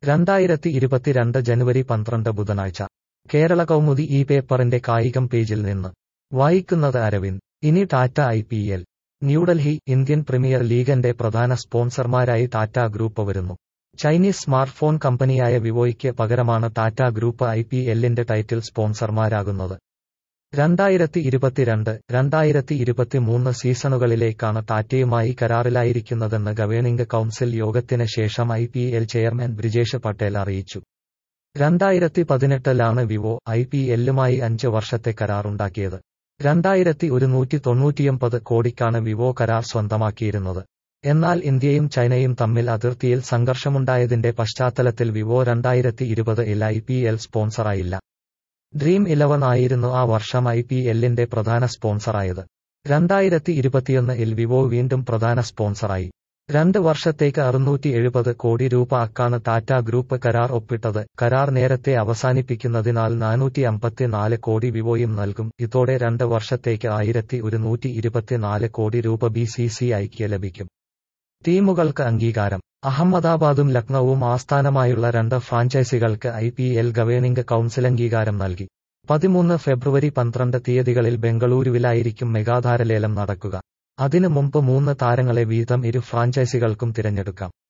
രണ്ടായിരത്തി ഇരുപത്തിരണ്ട് ജനുവരി പന്ത്രണ്ട് ബുധനാഴ്ച കേരള കൗമുദി ഈ പേപ്പറിന്റെ കായികം പേജിൽ നിന്ന് വായിക്കുന്നത് അരവിന്ദ് ഇനി Tata I P L New Delhi Indian premier ലീഗിന്റെ പ്രധാന സ്പോൺസർമാരായി ടാറ്റ ഗ്രൂപ്പ് വരുന്നു ചൈനീസ് സ്മാർട്ട് ഫോൺ കമ്പനിയായ വിവോയ്ക്ക് പകരമാണ് ടാറ്റ ഗ്രൂപ്പ് ഐ പി എല്ലിന്റെ ടൈറ്റിൽ സ്പോൺസർമാരാകുന്നത് രണ്ടായിരത്തി ഇരുപത്തിരണ്ട് രണ്ടായിരത്തി ഇരുപത്തിമൂന്ന് സീസണുകളിലേക്കാണ് ടാറ്റയുമായി കരാറിലായിരിക്കുന്നതെന്ന് ഗവേണിംഗ് കൗൺസിൽ യോഗത്തിന് ശേഷം I P L chairman Brijesh Patel അറിയിച്ചു രണ്ടായിരത്തി പതിനെട്ടിലാണ് വിവോ ഐ പി എല്ലുമായി അഞ്ച് വർഷത്തെ കരാറുണ്ടാക്കിയത് രണ്ടായിരത്തി ഒരുന്നൂറ്റി തൊണ്ണൂറ്റിയൊമ്പത് കോടിക്കാണ് വിവോ കരാർ സ്വന്തമാക്കിയിരുന്നത് എന്നാൽ ഇന്ത്യയും ചൈനയും തമ്മിൽ അതിർത്തിയിൽ സംഘർഷമുണ്ടായതിന്റെ പശ്ചാത്തലത്തിൽ വിവോ രണ്ടായിരത്തി ഇരുപത് ഇൽ ഐ പി എൽ സ്പോൺസറായില്ല ഡ്രീം ഇലവൻ ആയിരുന്നു ആ വർഷം ഐ പി എല്ലിന്റെ പ്രധാന സ്പോൺസറായത് രണ്ടായിരത്തി ഇരുപത്തിയൊന്ന് ഇൽ വിവോ വീണ്ടും പ്രധാന സ്പോൺസറായി രണ്ട് വർഷത്തേക്ക് അറുന്നൂറ്റി എഴുപത് കോടി രൂപ അക്കാണ് ടാറ്റ ഗ്രൂപ്പ് കരാർ ഒപ്പിട്ടത് കരാർ നേരത്തെ അവസാനിപ്പിക്കുന്നതിനാൽ നാനൂറ്റി അമ്പത്തിനാല് കോടി വിവോയും നൽകും ഇതോടെ രണ്ട് വർഷത്തേക്ക് ആയിരത്തി ഒരുന്നൂറ്റി ഇരുപത്തിനാല് കോടി രൂപ ബി സി സി ഐക്ക് ലഭിക്കും ടീമുകൾക്ക് അംഗീകാരം അഹമ്മദാബാദും ലക്നൌവും ആസ്ഥാനമായുള്ള രണ്ട് ഫ്രാഞ്ചൈസികൾക്ക് I P L governing council അംഗീകാരം നൽകി പതിമൂന്ന് ഫെബ്രുവരി പന്ത്രണ്ട് തീയതികളിൽ ബംഗളൂരുവിലായിരിക്കും മെഗാധാര ലേലം നടക്കുക അതിനു മുമ്പ് മൂന്ന് താരങ്ങളെ വീതം ഇരു ഫ്രാഞ്ചൈസികൾക്കും തിരഞ്ഞെടുക്കാം